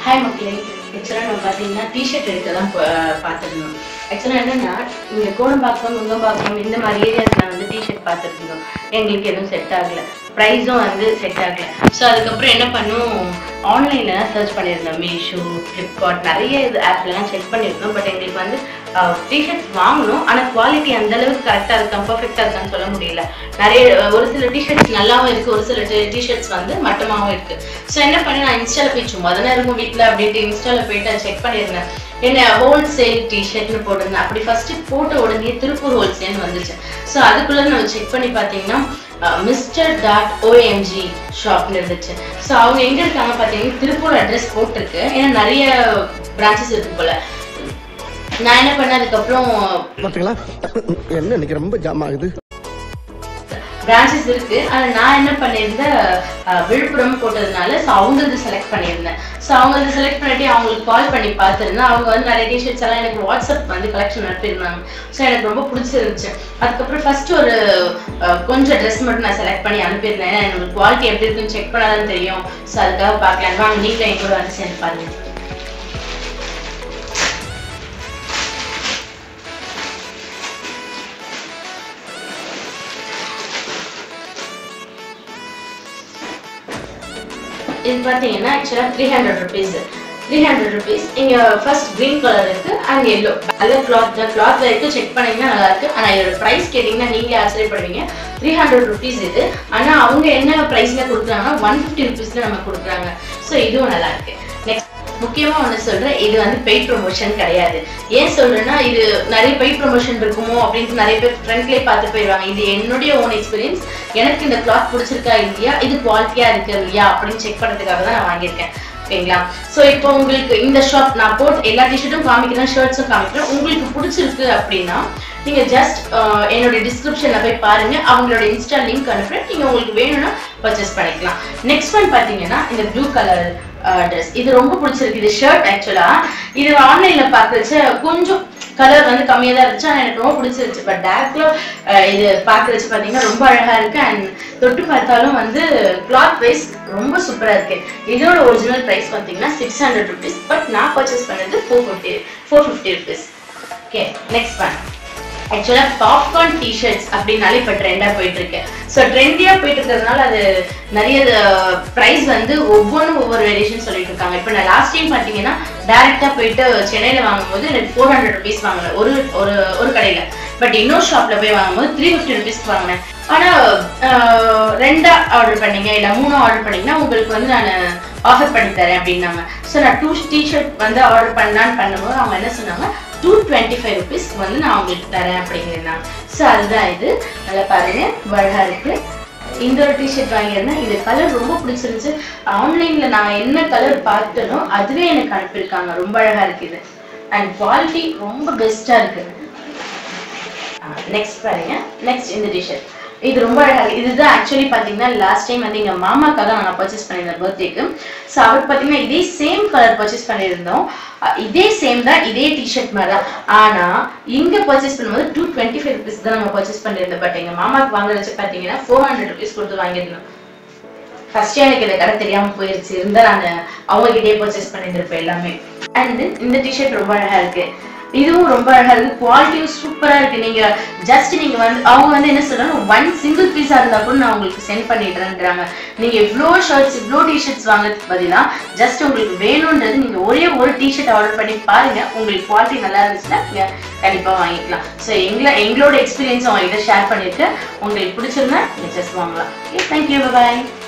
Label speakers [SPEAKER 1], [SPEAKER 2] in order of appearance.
[SPEAKER 1] hi மக்களே ஆக்சுவலாக நம்ம பார்த்தீங்கன்னா டிஷர்ட் எடுக்க தான் பார்த்துருந்தோம் ஆக்சுவலாக என்னன்னா இங்கே கோடம்பாக்கம் நுங்கம்பாக்கம் இந்த மாதிரி ஏரியாஸில் வந்து டிஷர்ட் பார்த்துருந்தோம் எங்களுக்கு எதுவும் செட் ஆகல ப்ரைஸும் வந்து செட் ஆகல ஸோ அதுக்கப்புறம் என்ன பண்ணோம் ஆன்லைனில் தான் சர்ச் பண்ணியிருந்தோம் மீஷோ ஃப்ளிப்கார்ட் நிறைய இது ஆப்லலாம் செக் பண்ணியிருந்தோம் பட் எங்களுக்கு வந்து டிஷர்ட்ஸ் வாங்கணும் ஆனால் குவாலிட்டி அந்த அளவுக்கு கரெக்டாக இருக்கா பர்ஃபெக்டாக இருக்கான்னு சொல்ல முடியல நிறைய ஒரு சில டிஷர்ட்ஸ் நல்லாவும் இருக்கு ஒரு சில டிஷர்ட்ஸ் வந்து மட்டமாகவும் இருக்கு ஸோ என்ன பண்ணி நான் இன்ஸ்டால போய் சும்மா தானே இருக்கும் வீட்டில் அப்படின்ட்டு இன்ஸ்டால போயிட்டு செக் பண்ணியிருந்தேன் என்ன ஹோல்சேல் டிஷர்ட்னு போட்டிருந்தேன் அப்படி ஃபர்ஸ்ட் போட்ட உடனே திருப்பூர் ஹோல்சேல்னு வந்துச்சு ஸோ அதுக்குள்ள நம்ம செக் பண்ணி பார்த்தீங்கன்னா மிஸ்டர் டாட் ஓஎம்ஜி ஷாப்னு இருந்துச்சு ஸோ அவங்க எங்க இருக்காங்க பார்த்தீங்கன்னா திருப்பூர் அட்ரஸ் போட்டிருக்கு ஏன்னா நிறைய பிரான்ச்சஸ் இருக்கு போல நான் என்ன பண்ணேன் அதுக்கப்புறம்
[SPEAKER 2] பாத்தீங்களா என்ன இன்னைக்கு ரொம்ப ஜாம் ஆகுது
[SPEAKER 1] பிரான்ச்சஸ் இருக்கு ஆனா நான் என்ன பண்ணியிருந்தேன் அஹ், விழுப்புரம் போட்டதுனால ஸோ அவங்களது செலக்ட் பண்ணியிருந்தேன் ஸோ அவங்களது செலக்ட் பண்ணிட்டு அவங்களுக்கு கால் பண்ணி பார்த்துருந்தேன் அவங்க வந்து நிறைய டிஷர்ட்ஸ் எல்லாம் எனக்கு வாட்ஸ்அப் வந்து கலெக்ஷன் அனுப்பியிருந்தாங்க ஸோ எனக்கு ரொம்ப பிடிச்சிருந்துச்சு அதுக்கப்புறம் ஃபர்ஸ்ட் ஒரு அஹ், கொஞ்சம் ட்ரெஸ் மட்டும் நான் செலக்ட் பண்ணி அனுப்பியிருந்தேன் ஏன்னா எனக்கு குவாலிட்டி எப்படி இருக்குன்னு செக் பண்ணாதான் தெரியும் ஸோ அதுக்காக பார்க்கலாம் வாங்க நீங்களும் என் கூட வந்து சேர்ந்து பாருங்க இது பார்த்தீங்கன்னா ஆக்சுவலாக three hundred rupees three hundred rupees இங்கே ஃபர்ஸ்ட் க்ரீன் கலர் இருக்கு அண்ட் எல்லோ நல்ல கிளாத் தான் கிளாத் வரைக்கும் செக் பண்ணீங்கன்னா நல்லா இருக்கு ஆனால் இதோட ப்ரைஸ் கேட்டிங்கன்னா நீங்களே ஆச்சரியப்படுவீங்க த்ரீ ஹண்ட்ரட் ருபீஸ் இது ஆனால் அவங்க என்ன ப்ரைஸில் கொடுக்குறாங்கன்னா ஒன் ஃபிஃப்டி ருபீஸில் நம்ம கொடுக்குறாங்க ஸோ இதுவும் நல்லா இருக்கு நெக்ஸ்ட் முக்கியமா ஒன்று சொல்றேன் இது வந்து பெய்ட் ப்ரொமோஷன் கிடையாது ஏன் சொல்றேன்னா இது நிறைய பெய்ட் ப்ரொமோஷன் இருக்குமோ அப்படின்ட்டு நிறைய பேர் ஃப்ரெண்ட்லேயே பார்த்து போயிடுவாங்க இது என்னுடைய ஓன் எக்ஸ்பீரியன்ஸ் எனக்கு இந்த கிளாத் பிடிச்சிருக்கா இல்லையா இது குவாலிட்டியா இருக்கு இல்லையா அப்படின்னு செக் பண்ணுறதுக்காக தான் நான் வாங்கியிருக்கேன் ஓகேங்களா ஸோ இப்போ உங்களுக்கு இந்த ஷாப் நான் போட்டு எல்லா டிஷர்ட்டும் காமிக்கிறேன் ஷர்ட்ஸும் காமிக்கிறேன் உங்களுக்கு பிடிச்சிருக்கு அப்படின்னா நீங்க ஜஸ்ட் என்னோட டிஸ்கிரிப்ஷன்ல போய் பாருங்க அவங்களோட இன்ஸ்டா லிங்க் அனுப்புறேன் நீங்க உங்களுக்கு வேணும்னா பர்ச்சேஸ் பண்ணிக்கலாம் நெக்ஸ்ட் ஒன் பாத்தீங்கன்னா இந்த ப்ளூ கலர் ட்ரெஸ் இது ரொம்ப பிடிச்சிருக்கு இது ஷர்ட் ஆக்சுவலா இது ஆன்லைன்ல பார்க்கறச்ச கொஞ்சம் கலர் வந்து கம்மியா தான் இருந்துச்சு ஆனா எனக்கு ரொம்ப பிடிச்சிருச்சு பட் டேரக்ட்ல இது பார்க்கறச்சு பாத்தீங்கன்னா ரொம்ப அழகா இருக்கு அண்ட் தொட்டு பார்த்தாலும் வந்து கிளாத் வைஸ் ரொம்ப சூப்பரா இருக்கு இதோட ஒரிஜினல் பிரைஸ் பாத்தீங்கன்னா சிக்ஸ் ஹண்ட்ரட் ருபீஸ் பட் நான் பர்ச்சேஸ் பண்ணது four fifty four fifty rupees okay next one ஆக்சுவலாக பாப்கார்ன் டிஷர்ட்ஸ் அப்படின்னாலே இப்போ ட்ரெண்டாக போயிட்டு இருக்கு ஸோ ட்ரெண்டியாக போயிட்டு இருக்கிறதுனால அது நிறைய ப்ரைஸ் வந்து ஒவ்வொன்றும் ஒவ்வொரு வேரியேஷன் சொல்லிட்டு இருக்காங்க இப்போ நான் லாஸ்ட் டைம் பார்த்தீங்கன்னா டேரெக்டாக போயிட்டு சென்னையில் வாங்கும்போது எனக்கு ஃபோர் ஹண்ட்ரட் ருபீஸ் வாங்கினேன் ஒரு ஒரு ஒரு கடையில் பட் இன்னொரு ஷாப்பில் போய் வாங்கும்போது த்ரீ ஃபிஃப்டி ருபீஸ்க்கு வாங்கினேன் ஆனால் ரெண்டா ஆர்டர் பண்ணீங்க இல்லை மூணா ஆர்டர் பண்ணீங்கன்னா உங்களுக்கு வந்து நான் ஆஃபர் பண்ணி தரேன் அப்படின்னாங்க ஸோ நான் டூ டிஷர்ட் வந்து ஆர்டர் பண்ணலான்னு பண்ணும்போது அவங்க என்ன சொன்னாங்க டூ டுவெண்ட்டி ஃபைவ் ருபீஸ் வந்து நான் உங்களுக்கு தரேன் அப்படிங்கிறாங்க ஸோ அதுதான் இது நல்லா பாருங்க அழகா இருக்கு இந்த ஒரு டிஷர்ட் வாங்கியிருந்தேன் இது கலர் ரொம்ப பிடிச்சிருந்துச்சு ஆன்லைன்ல நான் என்ன கலர் பார்த்தனோ அதுவே எனக்கு அனுப்பியிருக்காங்க ரொம்ப அழகா இருக்கு இது அண்ட் குவாலிட்டி ரொம்ப பெஸ்டா இருக்கு நெக்ஸ்ட் பாருங்க நெக்ஸ்ட் இந்த டிஷர்ட் இது ரொம்ப அழகா இருக்கு இதுதான் ஆக்சுவலி பாத்தீங்கன்னா லாஸ்ட் டைம் வந்து எங்க மாமாக்காக நான் பர்ச்சேஸ் பண்ணியிருந்தேன் பர்த்டேக்கு ஸோ அவர் பாத்தீங்கன்னா இதே சேம் கலர் பர்ச்சேஸ் பண்ணியிருந்தோம் அஹ் இதே சேம் தான் இதே டிஷர்ட் மாதிரி தான் ஆனா இங்க பர்ச்சேஸ் பண்ணும்போது டூ டுவெண்ட்டி ஃபைவ் ருபீஸ் தான் நம்ம பர்ச்சேஸ் பண்ணியிருந்தோம் பட் எங்க மாமாக்கு வாங்குறச்சு பாத்தீங்கன்னா ஃபோர் ஹண்ட்ரட் ருபீஸ் கொடுத்து வாங்கியிருந்தோம் ஃபர்ஸ்ட் எனக்கு இந்த கடை தெரியாம போயிருச்சு இருந்தா நான் அவங்க கிட்டே பர்ச்சேஸ் பண்ணியிருந்திருப்பேன் எல்லாமே அண்ட் இந்த டிஷர்ட் ரொம்ப அழகா இருக்கு இதுவும் ரொம்ப அழகா இருக்கு குவாலிட்டியும் சூப்பரா இருக்கு நீங்க ஜஸ்ட் நீங்க வந்து அவங்க வந்து என்ன சொல்றாங்க ஒன் சிங்கிள் பீஸா இருந்தா கூட நான் உங்களுக்கு சென்ட் பண்ணிடுறேன்றாங்க நீங்க இவ்வளோ ஷர்ட்ஸ் இவ்வளோ டிஷர்ட்ஸ் வாங்குறதுக்கு பதிலா ஜஸ்ட் உங்களுக்கு வேணும்ன்றது நீங்க ஒரே ஒரு டிஷர்ட் ஆர்டர் பண்ணி பாருங்க உங்களுக்கு குவாலிட்டி நல்லா இருந்துச்சுன்னா நீங்க கண்டிப்பா வாங்கிக்கலாம் ஸோ எங்களை எங்களோட எக்ஸ்பீரியன்ஸ் அவங்க கிட்ட ஷேர் பண்ணிருக்கேன் உங்களுக்கு பிடிச்சிருந்தா நீங்க ஜஸ்ட் வாங்கலாம் ஓகே தேங்க்யூ பாய்